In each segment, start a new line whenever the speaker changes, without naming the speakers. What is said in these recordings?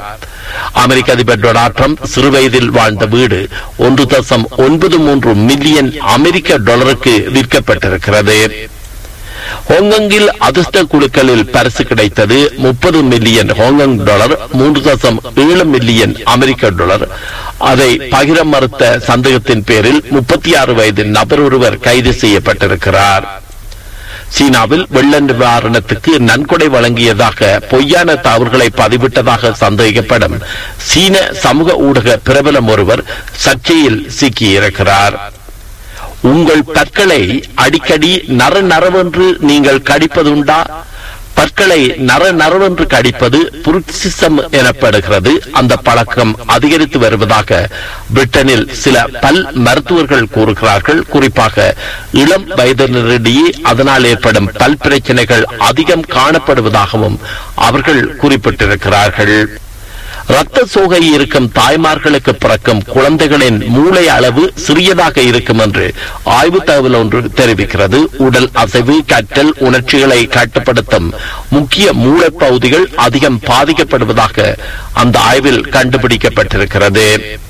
அமெரிக்க அதிபர் Donald Trump சிறுவயதில் வாழ்ந்த வீடு ஒன்று தசம் ஒன்பது மூன்று மில்லியன் அமெரிக்க டாலருக்கு விற்கப்பட்டிருக்கிறது ஹாங்காங்கில் அதிர்ஷ்ட குழுக்களில் பரிசு கிடைத்தது முப்பது மில்லியன் ஹாங்காங் டாலர் மூன்று தசம் ஏழு மில்லியன் அமெரிக்க டாலர் அதை பகிர மறுத்த சந்தேகத்தின் பேரில் முப்பத்தி ஆறு வயது நபர் ஒருவர் கைது செய்யப்பட்டிருக்கிறார் சீனாவில் வெள்ள நிவாரணத்துக்கு நன்கொடை வழங்கியதாக பொய்யான தவறுகளை பதிவிட்டதாக சந்தேகிக்கப்படும் சீன சமூக ஊடக பிரபலம் ஒருவர் சர்ச்சையில் சிக்கியிருக்கிறார் உங்கள் பற்களை அடிக்கடி நர நரவென்று நீங்கள் கடிப்பதுண்டா பற்களை நர நரவென்று கடிப்பது புருக்சிசம் எனப்படுகிறது அந்த பழக்கம் அதிகரித்து வருவதாக பிரிட்டனில் சில பல் மருத்துவர்கள் கூறுகிறார்கள் குறிப்பாக இளம் வயதினரிடையே அதனால் ஏற்படும் பல் பிரச்சனைகள் அதிகம் காணப்படுவதாகவும் அவர்கள் குறிப்பிட்டிருக்கிறார்கள் ரத்த சோகை இருக்கும் தாய்மார்களுக்கு பிறக்கும் குழந்தைகளின் மூளை அளவு சிறியதாக இருக்கும் என்று ஆய்வு தகவல் ஒன்று தெரிவிக்கிறது உடல் அசைவு கற்றல் உணர்ச்சிகளை கட்டுப்படுத்தும் முக்கிய மூளைப் பகுதிகள் அதிகம் பாதிக்கப்படுவதாக அந்த ஆய்வில் கண்டுபிடிக்கப்பட்டிருக்கிறது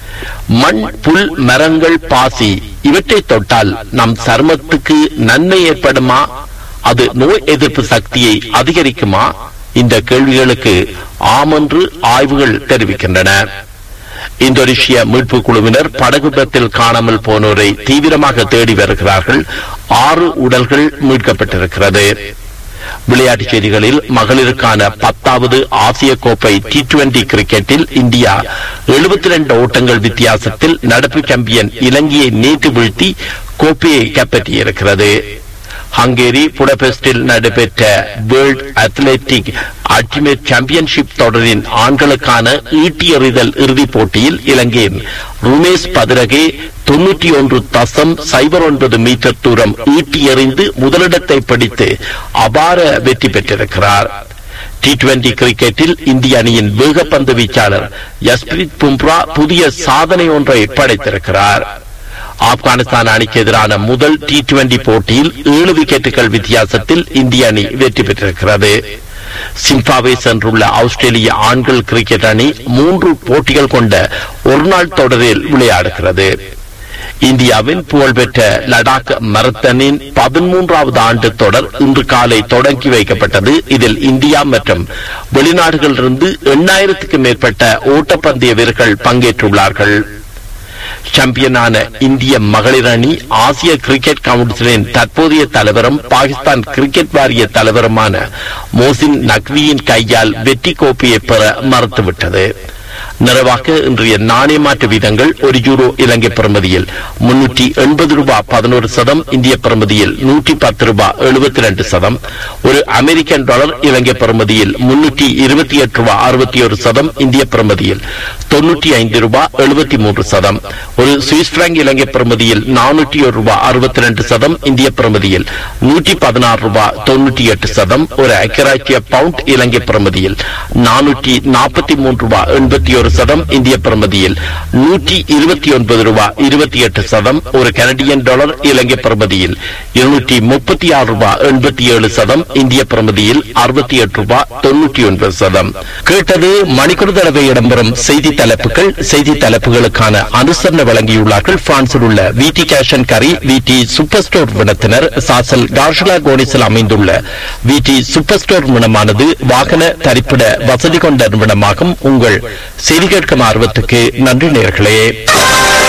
மண் புல் மரங்கள் பாசி இவற்றை தொட்டால் நம் சருமத்துக்கு நன்மை ஏற்படுமா அது நோய் எதிர்ப்பு சக்தியை அதிகரிக்குமா இந்த கேள்விகளுக்கு ஆமென்று ஆய்வுகள் தெரிவிக்கின்றன இந்தோனேஷிய மீட்பு குழுவினர் படகு விபத்தில் காணாமல் போனோரை தீவிரமாக தேடி வருகிறார்கள் ஆறு உடல்கள் மீட்கப்பட்டிருக்கிறது விளையாட்டுச் செய்திகளில் மகளிருக்கான பத்தாவது ஆசிய கோப்பை டி டுவெண்டி கிரிக்கெட்டில் இந்தியா எழுபத்தி ரெண்டு ஓட்டங்கள் வித்தியாசத்தில் நடப்பு சாம்பியன் இலங்கையை நேற்று வீழ்த்தி கோப்பையை கைப்பற்றியிருக்கிறது ஹங்கேரி புடபெஸ்டில் நடைபெற்ற வேர்ல்ட் அத்லெட்டிக் அல்டிமேட் சாம்பியன்ஷிப் தொடரின் ஆண்களுக்கான ஈட்டி எறிதல் இறுதிப் போட்டியில் இலங்கையின் ருமேஷ் பதிரகே தொன்னூற்றி ஒன்று தசம் சைபர் ஒன்பது மீட்டர் தூரம் ஈட்டி எறிந்து முதலிடத்தை பிடித்து அபார வெற்றி பெற்றிருக்கிறார் டி டுவெண்டி கிரிக்கெட்டில் இந்திய அணியின் வேகப்பந்து வீச்சாளர் யஸ்பிரித் பும்ரா புதிய சாதனை ஒன்றை படைத்திருக்கிறார் ஆப்கானிஸ்தான் அணிக்கு எதிரான முதல் டி டுவெண்டி போட்டியில் ஏழு விக்கெட்டுகள் வித்தியாசத்தில் இந்திய அணி வெற்றி பெற்றிருக்கிறது சிம்பாவே சென்றுள்ள ஆஸ்திரேலிய ஆண்கள் கிரிக்கெட் அணி மூன்று போட்டிகள் கொண்ட ஒருநாள் தொடரில் விளையாடுகிறது இந்தியாவின் புகழ்பெற்ற லடாக் மரத்தனின் பதிமூன்றாவது ஆண்டு தொடர் இன்று காலை தொடங்கி வைக்கப்பட்டது இதில் இந்தியா மற்றும் வெளிநாடுகளிலிருந்து எண்ணாயிரத்துக்கு மேற்பட்ட ஓட்டப்பந்தய வீரர்கள் பங்கேற்றுள்ளார்கள் சாம்பியனான இந்திய மகளிர் அணி ஆசிய கிரிக்கெட் கவுன்சிலின் தற்போதைய தலைவரும் பாகிஸ்தான் கிரிக்கெட் வாரிய தலைவருமான மோசின் நக்வியின் கையால் வெற்றி கோப்பையை பெற மறுத்துவிட்டது நிறைவாக இன்றைய நாணய மாற்று வீதங்கள் ஒரு யூரோ இலங்கை பிரமதியில் முன்னூற்றி எண்பது ரூபாய் பதினோரு சதம் இந்திய பிரமதியில் நூற்றி பத்து ரூபாய் எழுபத்தி ரெண்டு சதம் ஒரு அமெரிக்கன் டாலர் இலங்கை பிரமதியில் முன்னூற்றி இருபத்தி எட்டு ரூபாய் அறுபத்தி ஒரு சதம் இந்திய பிரமதியில் தொன்னூற்றி ஐந்து ரூபாய் எழுபத்தி மூன்று சதம் ஒரு சுவிஸ் பிராங்க் இலங்கை பிரமதியில் நானூற்றி ஒரு ரூபாய் அறுபத்தி ரெண்டு சதம் இந்திய பிரமதியில் நூற்றி பதினாறு ரூபாய் தொன்னூற்றி எட்டு சதம் ஒரு ஐக்கியராட்சிய பவுண்ட் இலங்கை பிரமதியில் நானூற்றி நாற்பத்தி மூன்று ரூபாய் எண்பத்தி ஒரு சதம் இந்திய பிரமதியில் நூற்றி இருபத்தி ஒன்பது ரூபாய் இருபத்தி எட்டு சதம் ஒரு கனடியன் டாலர் இலங்கை பிரமதியில் இருநூற்றி முப்பத்தி ஆறு ரூபாய் எண்பத்தி ஏழு சதம் இந்திய பிரமதியில் அறுபத்தி எட்டு ரூபாய் தொன்னூற்றி ஒன்பது சதம் கேட்டது மணிக்கூர் தடவை இடம்பெறும் செய்தி தலைப்புகள் செய்தி தலைப்புகளுக்கான அனுசரணை வழங்கியுள்ளார்கள் பிரான்சில் உள்ள விடி கேஷன் கரி விடி சூப்பர் ஸ்டோர் வினத்தினர் சாசல் டார்ஷலா கோனிஸில் அமைந்துள்ள விடி சூப்பர் ஸ்டோர் நிறுவனமானது வாகன தரிப்பிட வசதி கொண்ட நிறுவனமாகும் உங்கள் செய்தி கேட்கும் ஆர்வத்துக்கு நன்றி நேர்களே